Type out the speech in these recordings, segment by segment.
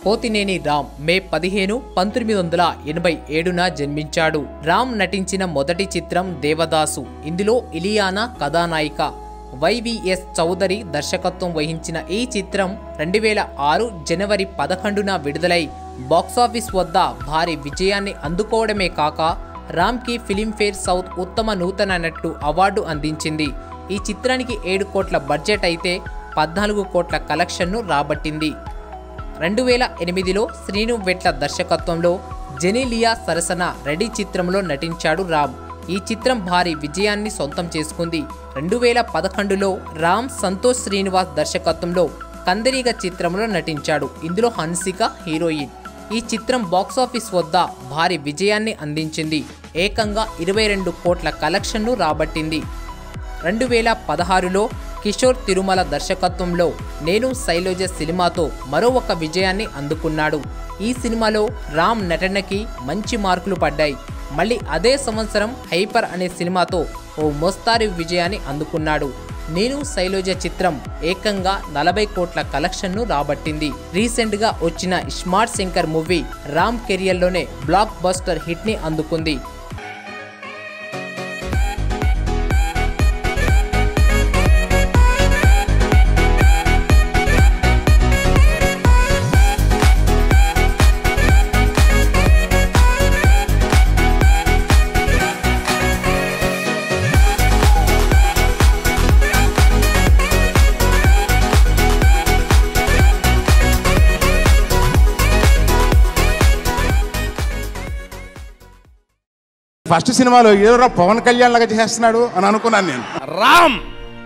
పోతినేని రామ్ మే పదిహేను పంతొమ్మిది వందల ఎనభై ఏడున జన్మించాడు రామ్ నటించిన మొదటి చిత్రం దేవదాసు ఇందులో ఇలియానా కథానాయిక వైవిఎస్ చౌదరి దర్శకత్వం వహించిన ఈ చిత్రం రెండు వేల ఆరు జనవరి పదకొండున విడుదలై బాక్సాఫీస్ వద్ద భారీ విజయాన్ని అందుకోవడమే కాక రామ్కి ఫిలింఫేర్ సౌత్ ఉత్తమ నూతన నటు అవార్డు అందించింది ఈ చిత్రానికి ఏడు కోట్ల బడ్జెట్ అయితే పద్నాలుగు కోట్ల కలెక్షన్ను రాబట్టింది రెండు వేల ఎనిమిదిలో శ్రీను వెట్ల దర్శకత్వంలో జెనీలియా సరసన రెడీ చిత్రంలో నటించాడు రామ్ ఈ చిత్రం భారీ విజయాన్ని సొంతం చేసుకుంది రెండు వేల పదకొండులో రామ్ సంతోష్ శ్రీనివాస్ దర్శకత్వంలో కందరీగ చిత్రంలో నటించాడు ఇందులో హన్సిక హీరోయిన్ ఈ చిత్రం బాక్సాఫీస్ వద్ద భారీ విజయాన్ని అందించింది ఏకంగా ఇరవై రెండు కోట్ల కలెక్షన్ను రాబట్టింది రెండు వేల పదహారులో కిషోర్ తిరుమల దర్శకత్వంలో నేను శైలజ సినిమాతో మరో ఒక విజయాన్ని అందుకున్నాడు ఈ సినిమాలో రామ్ నటనకి మంచి మార్కులు పడ్డాయి మళ్ళీ అదే సంవత్సరం హైపర్ అనే సినిమాతో ఓ మోస్తారు విజయాన్ని అందుకున్నాడు నేను శైలజ చిత్రం ఏకంగా నలభై కోట్ల కలెక్షన్ను రాబట్టింది రీసెంట్గా వచ్చిన స్మార్ట్ శంకర్ మూవీ రామ్ కెరియర్లోనే బ్లాక్ బస్టర్ హిట్ని అందుకుంది ఫస్ట్ సినిమాలో ఏదో పవన్ కళ్యాణ్ లాగా చేస్తున్నాడు అని అనుకున్నాను నేను Ram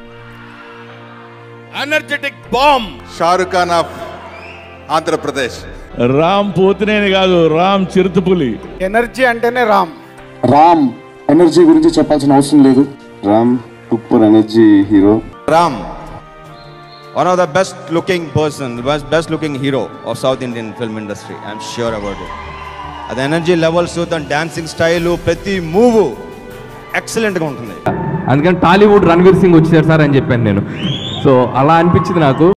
energetic bomb Shahrukh Khan of Andhra Pradesh Ram Pothineni కాదు రామ్ చిరుతపులి ఎనర్జీ అంటేనే రామ్ రామ్ ఎనర్జీ గురించి చెప్పాల్సిన అవసరం లేదు Ram super energy hero Ram, one of the best looking person, best, best looking hero of South Indian film industry. I'm sure about it. అది ఎనర్జీ లెవెల్స్ తన డాన్సింగ్ స్టైల్ ప్రతి మూవ్ ఎక్సలెంట్గా ఉంటుంది అందుకని టాలీవుడ్ రణ్వీర్ సింగ్ వచ్చారు సార్ అని చెప్పాను నేను సో అలా అనిపించింది నాకు